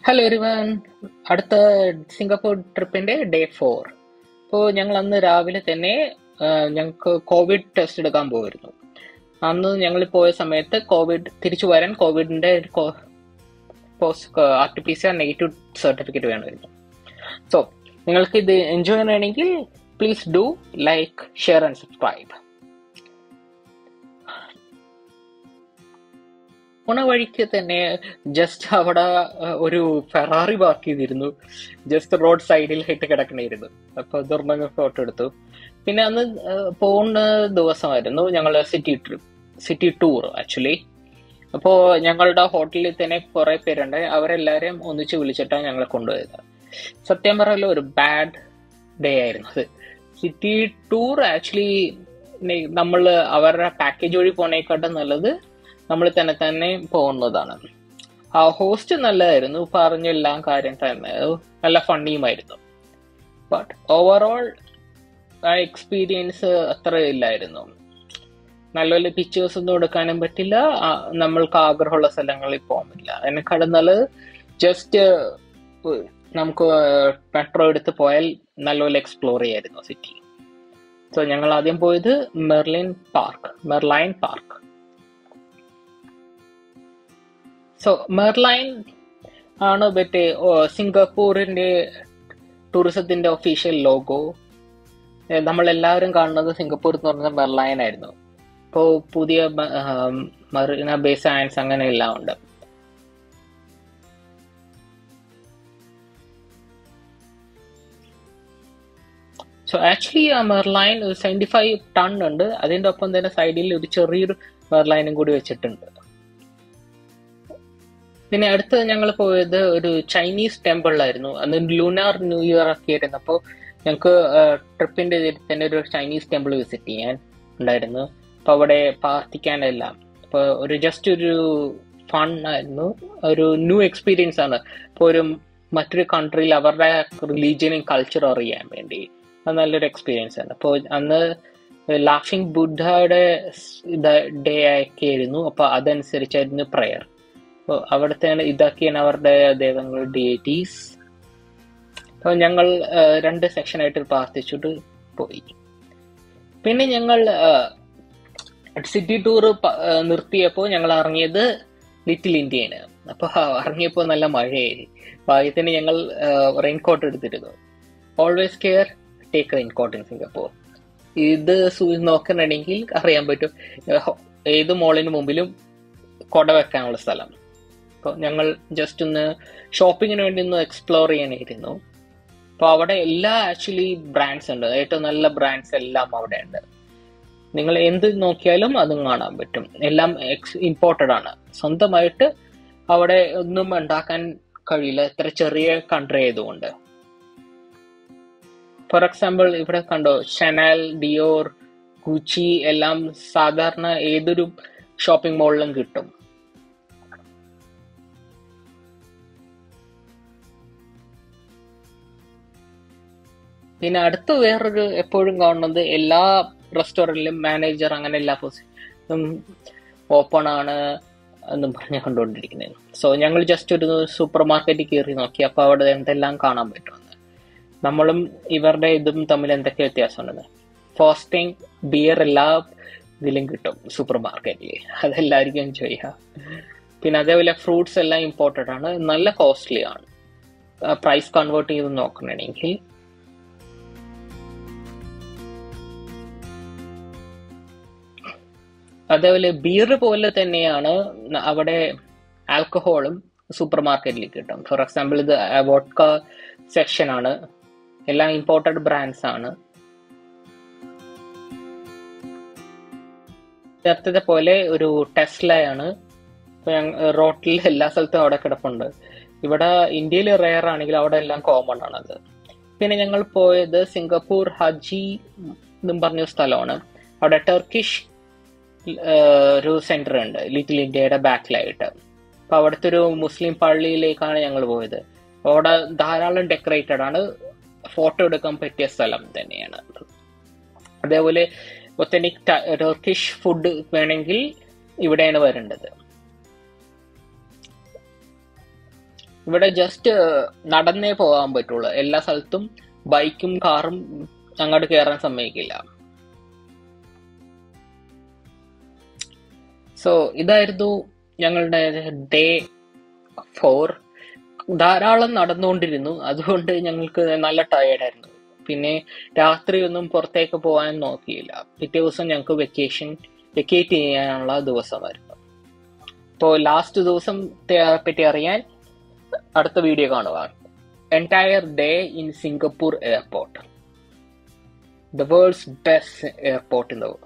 hello എരിവൻ അടുത്ത Singapore ട്രിപ്പിന്റെ day four അപ്പോൾ ഞങ്ങൾ അന്ന് രാവിലെ തന്നെ ഞങ്ങൾക്ക് കോവിഡ് ടെസ്റ്റ് എടുക്കാൻ പോയിരുന്നു അന്ന് ഞങ്ങൾ പോയ സമയത്ത് കോവിഡ് തിരിച്ചു വരാൻ കോവിഡിന്റെ R T P C R negative certificate വേണമായിരുന്നു സോ നിങ്ങൾക്ക് ഇത് എൻജോയ് ചെയ്യണമെങ്കിൽ please do like share and subscribe പോണ വഴിക്ക് തന്നെ ജസ്റ്റ് അവിടെ ഒരു ഫെറാറി പാർക്ക് ചെയ്തിരുന്നു ജസ്റ്റ് റോഡ് സൈഡിലായിട്ട് കിടക്കണായിരുന്നു അപ്പൊ ദുർണങ്ങ ഫോട്ടോ എടുത്തു പിന്നെ അന്ന് പോകുന്ന ദിവസമായിരുന്നു ഞങ്ങൾ city trip city tour actually അപ്പോ ഞങ്ങളുടെ ഹോട്ടലിൽ തന്നെ കുറെ പേരുണ്ട് അവരെല്ലാരെയും ഒന്നിച്ച് വിളിച്ചിട്ടാണ് ഞങ്ങളെ കൊണ്ടുപോയത് സത്യം പറയല്ലോ ഒരു ബാഡ് ഡേ ആയിരുന്നു അത് സിറ്റി ടൂർ ആക്ച്വലി നമ്മൾ അവരുടെ പാക്കേജ് വഴി പോണേക്കാട്ടും നല്ലത് നമ്മൾ തന്നെ തന്നെ പോകുന്നതാണ് ആ ഹോസ്റ്റ് നല്ലതായിരുന്നു പറഞ്ഞ എല്ലാ കാര്യം തന്നെ നല്ല ഫണ്ണിയുമായിരുന്നു ബട്ട് ഓവറോൾ ആ എക്സ്പീരിയൻസ് അത്ര ഇല്ലായിരുന്നു നല്ലപോലെ പിക്ചേഴ്സ് ഒന്നും എടുക്കാനും പറ്റില്ല നമ്മൾക്ക് ആഗ്രഹമുള്ള സ്ഥലങ്ങളിൽ പോകാൻ പറ്റില്ല അതിനെക്കാളും നല്ലത് ജസ്റ്റ് നമുക്ക് മെട്രോ എടുത്ത് പോയാൽ നല്ലപോലെ എക്സ്പ്ലോർ ചെയ്യായിരുന്നു സിറ്റി സോ ഞങ്ങൾ ആദ്യം പോയത് Merlion park Merlion park so Merlion ആണ് മറ്റേ സിംഗപ്പൂരിന്റെ ടൂറിസത്തിന്റെ ഒഫീഷ്യൽ ലോഗോ നമ്മൾ എല്ലാവരും കാണുന്നത് സിംഗപ്പൂർ എന്ന് പറഞ്ഞ മെർലൈൻ ആയിരുന്നു ഇപ്പോൾ പുതിയ മറീന ബേ സയൻസ് അങ്ങനെ എല്ലാം ഉണ്ട് സോ ആക്ച്വലി ആ മെർലൈൻ ഒരു സെവൻറ്റി ഫൈവ് ടൺ ഉണ്ട് അതിന്റെ ഒപ്പം തന്നെ സൈഡിൽ ഒരു ചെറിയൊരു മെർലൈനും കൂടി വെച്ചിട്ടുണ്ട് പിന്നെ അടുത്ത് ഞങ്ങൾ പോയത് ഒരു ചൈനീസ് ടെമ്പിളിലായിരുന്നു അന്ന് ലൂനാർ ന്യൂ ഇയർ ഒക്കെ ആയിരുന്നു അപ്പോൾ ഞങ്ങൾക്ക് ട്രിപ്പിന്റെ തന്നെ ഒരു ചൈനീസ് ടെമ്പിൾ വിസിറ്റ് ചെയ്യാൻ ഉണ്ടായിരുന്നു അപ്പൊ അവിടെ പ്രാർത്ഥിക്കാനെല്ലാം അപ്പൊ ഒരു ജസ്റ്റ് ഒരു ഫൺ ആയിരുന്നു ഒരു ന്യൂ എക്സ്പീരിയൻസ് ആണ് ഇപ്പൊ ഒരു മറ്റൊരു കൺട്രിയിൽ അവരുടെ റിലീജിയനും കൾച്ചറും അറിയാൻ വേണ്ടി അത് നല്ലൊരു എക്സ്പീരിയൻസ് ആണ് അപ്പോൾ അന്ന് ലാഫിംഗ് ബുദ്ധയുടെ ഡേ ഒക്കെ ആയിരുന്നു അപ്പൊ അതനുസരിച്ചായിരുന്നു പ്രയർ അപ്പോൾ അവിടുത്തെ ഇതൊക്കെയാണ് അവരുടെ ദൈവങ്ങൾ ഡിയേറ്റീസ് അപ്പോൾ ഞങ്ങൾ രണ്ട് സെക്ഷനായിട്ട് പ്രാർത്ഥിച്ചിട്ട് പോയി പിന്നെ ഞങ്ങൾ സിറ്റി ടൂർ നിർത്തിയപ്പോൾ ഞങ്ങൾ ഇറങ്ങിയത് ലിറ്റിൽ ഇന്ത്യയാണ് അപ്പോൾ ഇറങ്ങിയപ്പോൾ നല്ല മഴയായി ഭാഗ്യത്തിന് ഞങ്ങൾ റെയിൻകോട്ട് എടുത്തിരുന്നു always care take raincoat in Singapore ഇത് നോക്കണമെങ്കിൽ അറിയാൻ പറ്റും ഏത് മോളിന് മുമ്പിലും കൊട വെക്കാനുള്ള സ്ഥലം അപ്പോൾ ഞങ്ങൾ ജസ്റ്റ് ഒന്ന് ഷോപ്പിങ്ങിന് വേണ്ടി ഒന്ന് എക്സ്പ്ലോർ ചെയ്യാനായിരുന്നു അപ്പോൾ അവിടെ എല്ലാ ആക്ച്വലി ബ്രാൻഡ്സ് ഉണ്ട് ഏറ്റവും നല്ല ബ്രാൻഡ്സ് എല്ലാം അവിടെ ഉണ്ട് നിങ്ങൾ എന്ത് നോക്കിയാലും അതും കാണാൻ പറ്റും എല്ലാം എക്സ് ഇമ്പോർട്ടഡ് ആണ് സ്വന്തമായിട്ട് അവിടെ ഒന്നും ഉണ്ടാക്കാൻ കഴിയില്ല ഇത്ര ചെറിയ കൺട്രി ആയതുകൊണ്ട് ഫോർ എക്സാമ്പിൾ ഇവിടെ കണ്ടോ ഷനാൽ ഡിയോർ ഗുച്ചി എല്ലാം സാധാരണ ഏതൊരു ഷോപ്പിംഗ് മോളിലും കിട്ടും പിന്നെ അടുത്ത് വേറൊരു എപ്പോഴും കാണുന്നത് എല്ലാ റെസ്റ്റോറൻറ്റിലും മാനേജർ അങ്ങനെ എല്ലാ പൊസിഷനും ഓപ്പൺ ആണ് എന്നും പറഞ്ഞ് കണ്ടുകൊണ്ടിരിക്കുന്നത് സോ ഞങ്ങൾ ജസ്റ്റ് ഒരു സൂപ്പർ മാർക്കറ്റിൽ കയറി നോക്കി അപ്പോൾ അവിടെ എന്തെല്ലാം കാണാൻ പറ്റുമെന്ന് നമ്മളും ഇവരുടെ ഇതും തമ്മിൽ എന്തൊക്കെ വ്യത്യാസമുണ്ടെന്ന് ഫാസ്റ്റിംഗ് ബിയർ എല്ലാ ഇതിലും കിട്ടും സൂപ്പർ മാർക്കറ്റിൽ അതെല്ലാവർക്കും ചെയ്യാം പിന്നെ അതേപോലെ ഫ്രൂട്ട്സ് എല്ലാം ഇമ്പോർട്ടൻ്റ് ആണ് നല്ല കോസ്റ്റ്ലി ആണ് പ്രൈസ് കൺവേർട്ട് ചെയ്ത് നോക്കണമെങ്കിൽ അതേപോലെ ബിയർ പോലെ തന്നെയാണ് അവിടെ ആൽക്കഹോളും സൂപ്പർ മാർക്കറ്റിൽ കിട്ടും ഫോർ എക്സാമ്പിൾ ഇത് വോഡ്ക സെക്ഷൻ ആണ് എല്ലാം ഇമ്പോർട്ടഡ് ബ്രാൻഡ്സ് ആണ് നേരത്തെ പോലെ ഒരു ടെസ്ലയാണ് റോട്ടിൽ എല്ലാ സ്ഥലത്തും അവിടെ കിടപ്പുണ്ട് ഇവിടെ ഇന്ത്യയിൽ റെയർ ആണെങ്കിൽ അവിടെ എല്ലാം കോമൺ ആണത് പിന്നെ ഞങ്ങൾ പോയത് സിംഗപ്പൂർ ഹജി എന്നും പറഞ്ഞ സ്ഥലമാണ് അവിടെ ടർക്കിഷ് ഒരു സെന്റർ ഉണ്ട് ലിറ്റിൽ ഇന്ത്യയുടെ ബാക്കിലായിട്ട് അപ്പൊ അവിടുത്തെ ഒരു മുസ്ലിം പള്ളിയിലേക്കാണ് ഞങ്ങൾ പോയത് അവിടെ ധാരാളം ഡെക്കറേറ്റഡ് ആണ് ഫോട്ടോ എടുക്കാൻ പറ്റിയ സ്ഥലം തന്നെയാണ് അതേപോലെ ഒത്തന്റിക് ടർക്കിഷ് ഫുഡ് വേണമെങ്കിൽ ഇവിടെയാണ് വരേണ്ടത് ഇവിടെ ജസ്റ്റ് നടന്നേ പോകാൻ പറ്റുള്ളൂ എല്ലാ സ്ഥലത്തും ബൈക്കും കാറും അങ്ങോട്ട് കയറാൻ സമ്മതിക്കില്ല സോ ഇതായിരുന്നു ഞങ്ങളുടെ ഡേ ഫോർ ധാരാളം നടന്നുകൊണ്ടിരുന്നു അതുകൊണ്ട് ഞങ്ങൾക്ക് നല്ല ടയേർഡായിരുന്നു പിന്നെ രാത്രി ഒന്നും പുറത്തേക്ക് പോകാൻ നോക്കിയില്ല പിറ്റേ ദിവസം ഞങ്ങൾക്ക് വെക്കേഷൻ വെക്കേറ്റ് ചെയ്യാനുള്ള ദിവസമായിരുന്നു ഇപ്പോൾ ലാസ്റ്റ് ദിവസം പറ്റി അറിയാൻ അടുത്ത വീഡിയോ കാണുക entire day in Singapore airport the world's best airport in the